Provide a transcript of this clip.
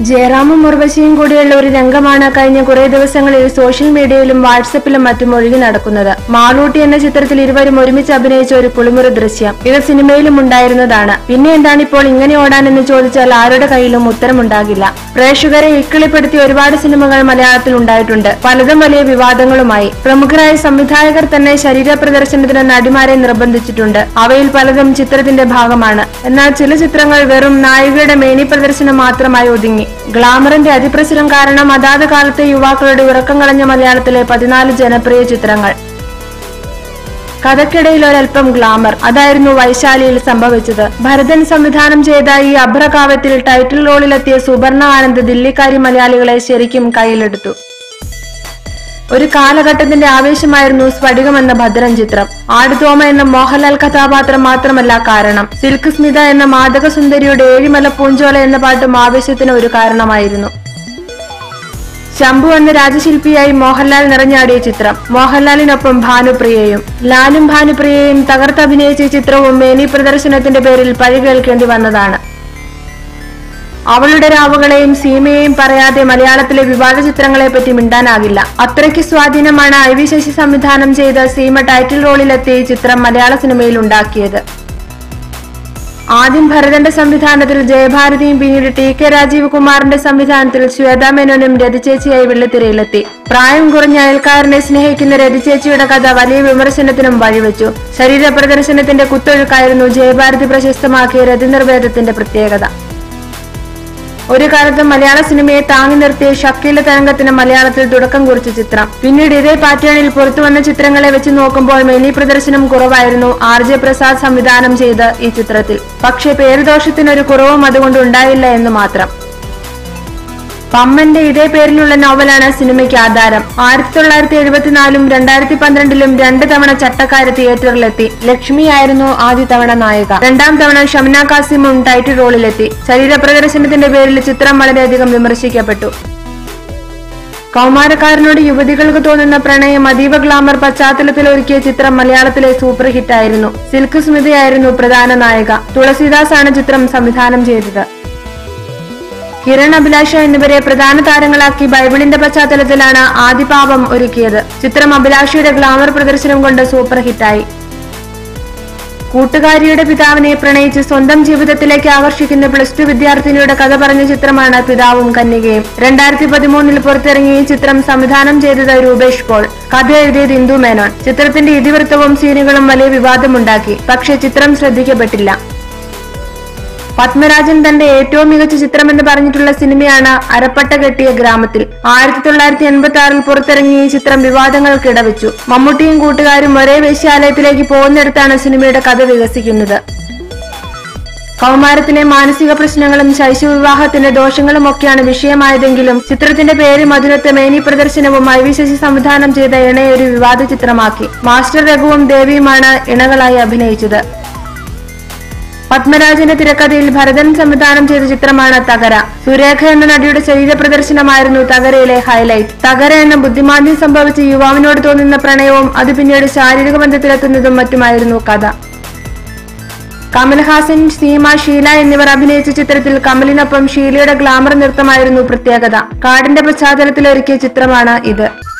ജയറാമും ഉർവശിയും കൂടിയുള്ള ഒരു രംഗമാണ് കഴിഞ്ഞ കുറെ ദിവസങ്ങളിൽ സോഷ്യൽ മീഡിയയിലും വാട്സപ്പിലും മറ്റും ഒഴുകി നടക്കുന്നത് മാളൂട്ടി എന്ന ചിത്രത്തിൽ ഇരുവരും ഒരുമിച്ച് അഭിനയിച്ച ഒരു കുളിമുറി ദൃശ്യം ഇത് സിനിമയിലും ഉണ്ടായിരുന്നതാണ് പിന്നെ എന്താണ് ഇപ്പോൾ ഇങ്ങനെ ഓടാനെന്ന് ചോദിച്ചാൽ ആരുടെ കയ്യിലും ഉത്തരമുണ്ടാകില്ല പ്രേക്ഷകരെ ഇക്കിളിപ്പെടുത്തിയ ഒരുപാട് സിനിമകൾ മലയാളത്തിൽ ഉണ്ടായിട്ടുണ്ട് പലതും വലിയ വിവാദങ്ങളുമായി പ്രമുഖരായ സംവിധായകർ തന്നെ ശരീര പ്രദർശനത്തിന് നടിമാരെ നിർബന്ധിച്ചിട്ടുണ്ട് അവയിൽ പലതും ചിത്രത്തിന്റെ ഭാഗമാണ് എന്നാൽ ചില ചിത്രങ്ങൾ വെറും നായികയുടെ മേനി പ്രദർശനം മാത്രമായി ഒതുങ്ങി ഗ്ലാമറിന്റെ അതിപ്രസരം കാരണം അതാത് കാലത്തെ യുവാക്കളുടെ ഉറക്കം കളഞ്ഞ മലയാളത്തിലെ പതിനാല് ജനപ്രിയ ചിത്രങ്ങൾ കഥക്കിടയിൽ ഒരൽപ്പം ഗ്ലാമർ അതായിരുന്നു വൈശാലിയിൽ സംഭവിച്ചത് ഭരതൻ സംവിധാനം ചെയ്ത ഈ അഭ്രകാവ്യത്തിൽ ടൈറ്റിൽ റോളിലെത്തിയ സുവർണ ആനന്ദ് ദില്ലിക്കാരി മലയാളികളെ ശരിക്കും കയ്യിലെടുത്തു ഒരു കാലഘട്ടത്തിന്റെ ആവേശമായിരുന്നു സ്ഫടികം എന്ന ഭദ്രൻ ചിത്രം ആടുതോമ എന്ന മോഹൻലാൽ കഥാപാത്രം മാത്രമല്ല കാരണം സിൽക്ക് സ്മിത എന്ന മാദക സുന്ദരിയുടെ ഏഴിമല പൂഞ്ചോല എന്ന പാട്ടും ആവേശത്തിന് ഒരു കാരണമായിരുന്നു ശംഭു എന്ന രാജശില്പിയായി മോഹൻലാൽ നിറഞ്ഞാടിയ ചിത്രം മോഹൻലാലിനൊപ്പം ഭാനുപ്രിയയും ലാലും ഭാനുപ്രിയയും തകർത്തഭിനയിച്ച ഈ ചിത്രവും മേനി പ്രദർശനത്തിന്റെ പേരിൽ പഴി കേൾക്കേണ്ടി വന്നതാണ് അവളുടെ രാവുകളെയും സീമയെയും പറയാതെ മലയാളത്തിലെ വിവാദ ചിത്രങ്ങളെ പറ്റി മിണ്ടാനാകില്ല അത്രയ്ക്ക് സ്വാധീനമാണ് ഐ വി ശശി സംവിധാനം ചെയ്ത സീമ ടൈറ്റിൽ റോളിലെത്തിയ ഈ ചിത്രം മലയാള സിനിമയിൽ ഉണ്ടാക്കിയത് ആദ്യം ഭരതന്റെ സംവിധാനത്തിൽ ജയഭാരതിയും പിന്നീട് ടി കെ രാജീവ് കുമാറിന്റെ സംവിധാനത്തിൽ ശ്വേതാ മേനോനും രതിചേച്ചിയായി വെള്ളിത്തിരയിലെത്തി പ്രായം കുറഞ്ഞ അയൽക്കാരനെ സ്നേഹിക്കുന്ന രതിചേച്ചിയുടെ കഥ വലിയ വിമർശനത്തിനും വഴിവെച്ചു ശരീര പ്രദർശനത്തിന്റെ കുത്തൊഴുക്കായിരുന്നു ജയഭാരതി പ്രശസ്തമാക്കിയ രതിനിർവേദത്തിന്റെ പ്രത്യേകത ഒരു കാലത്ത് മലയാള സിനിമയെ താങ്ങി നിർത്തിയ ഷക്കീല തരംഗത്തിന് മലയാളത്തിൽ തുടക്കം കുറിച്ച ചിത്രം പിന്നീട് ഇതേ പാറ്റേണിൽ പുറത്തുവന്ന ചിത്രങ്ങളെ വെച്ച് നോക്കുമ്പോൾ മെനി പ്രദർശനം കുറവായിരുന്നു ആർ ജെ പ്രസാദ് സംവിധാനം ചെയ്ത ഈ ചിത്രത്തിൽ പക്ഷേ പേരുദോഷത്തിനൊരു കുറവും അതുകൊണ്ട് ഉണ്ടായില്ല എന്ന് മാത്രം പമ്മന്റെ ഇതേ പേരിലുള്ള നോവലാണ് സിനിമയ്ക്ക് ആധാരം ആയിരത്തി തൊള്ളായിരത്തി എഴുപത്തിനാലും രണ്ടായിരത്തി പന്ത്രണ്ടിലും രണ്ട് തവണ ചട്ടക്കാര് തിയേറ്ററിലെത്തി ലക്ഷ്മിയായിരുന്നു ആദ്യ തവണ നായിക രണ്ടാം തവണ ഷംന കാസിമും ടൈറ്റിൽ റോളിലെത്തി ശരീര പ്രദർശനത്തിന്റെ പേരിൽ ചിത്രം വളരെയധികം വിമർശിക്കപ്പെട്ടു കൗമാരക്കാരനോട് യുവതികൾക്ക് തോന്നുന്ന പ്രണയം അതീവ ഗ്ലാമർ പശ്ചാത്തലത്തിൽ ഒരുക്കിയ ചിത്രം മലയാളത്തിലെ സൂപ്പർ ഹിറ്റായിരുന്നു സിൽക്ക് സ്മിതയായിരുന്നു പ്രധാന നായിക തുളസീദാസ് ആണ് ചിത്രം സംവിധാനം ചെയ്തത് കിരൺ അഭിലാഷ എന്നിവരെ പ്രധാന താരങ്ങളാക്കി ബൈബിളിന്റെ പശ്ചാത്തലത്തിലാണ് ആദിപാപം ഒരുക്കിയത് ചിത്രം അഭിലാഷയുടെ ഗ്ലാമർ പ്രദർശനം കൊണ്ട് സൂപ്പർ ഹിറ്റായി കൂട്ടുകാരിയുടെ പിതാവിനെ പ്രണയിച്ച് സ്വന്തം ജീവിതത്തിലേക്ക് ആകർഷിക്കുന്ന പ്ലസ് ടു വിദ്യാർത്ഥിനിയുടെ കഥ പറഞ്ഞ ചിത്രമാണ് പിതാവും കന്യകയും രണ്ടായിരത്തി പതിമൂന്നിൽ പുറത്തിറങ്ങിയ ഈ ചിത്രം സംവിധാനം ചെയ്തത് രൂപേഷ് പോൾ കഥ എഴുതിയത് ഇന്ദു മേനോൻ ചിത്രത്തിന്റെ ഇതിവൃത്തവും സീനുകളും വലിയ വിവാദമുണ്ടാക്കി പക്ഷേ ചിത്രം ശ്രദ്ധിക്കപ്പെട്ടില്ല പത്മരാജൻ തന്റെ ഏറ്റവും മികച്ച ചിത്രമെന്ന് പറഞ്ഞിട്ടുള്ള സിനിമയാണ് അരപ്പട്ട കെട്ടിയ ഗ്രാമത്തിൽ ആയിരത്തി തൊള്ളായിരത്തി എൺപത്തി ആറിൽ പുറത്തിറങ്ങിയ ഈ ചിത്രം വിവാദങ്ങൾക്ക് ഇടവെച്ചു മമ്മൂട്ടിയും കൂട്ടുകാരും ഒരേ വേശ്യാലയത്തിലേക്ക് പോകുന്നിടത്താണ് സിനിമയുടെ കഥ വികസിക്കുന്നത് കൗമാരത്തിലെ മാനസിക പ്രശ്നങ്ങളും ശൈശവവിവാഹത്തിന്റെ ദോഷങ്ങളും ഒക്കെയാണ് വിഷയമായതെങ്കിലും ചിത്രത്തിന്റെ പേര് മധുരത്തെ മേനി പ്രദർശനവും ഐ വി ശശി സംവിധാനം ചെയ്ത ഇണയെ ഒരു വിവാദ ചിത്രമാക്കി മാസ്റ്റർ രഘുവും ദേവിയുമാണ് ഇണകളായി അഭിനയിച്ചത് പത്മരാജന്റെ തിരക്കഥയിൽ ഭരതൻ സംവിധാനം ചെയ്ത ചിത്രമാണ് തകര സുരേഖ എന്ന നടിയുടെ ശരീര പ്രദർശനമായിരുന്നു തകരയിലെ ഹൈലൈറ്റ് തകര എന്ന ബുദ്ധിമാന്ദ്യം സംഭവിച്ച യുവാവിനോട് തോന്നുന്ന പ്രണയവും അത് പിന്നീട് ശാരീരിക ബന്ധത്തിലെത്തുന്നതും മറ്റുമായിരുന്നു കഥ കമൽഹാസൻ സീമ ഷീല എന്നിവർ അഭിനയിച്ച ചിത്രത്തിൽ കമലിനൊപ്പം ഷീലയുടെ ഗ്ലാമർ നൃത്തമായിരുന്നു പ്രത്യേകത കാടിന്റെ പശ്ചാത്തലത്തിൽ ഒരുക്കിയ ചിത്രമാണ് ഇത്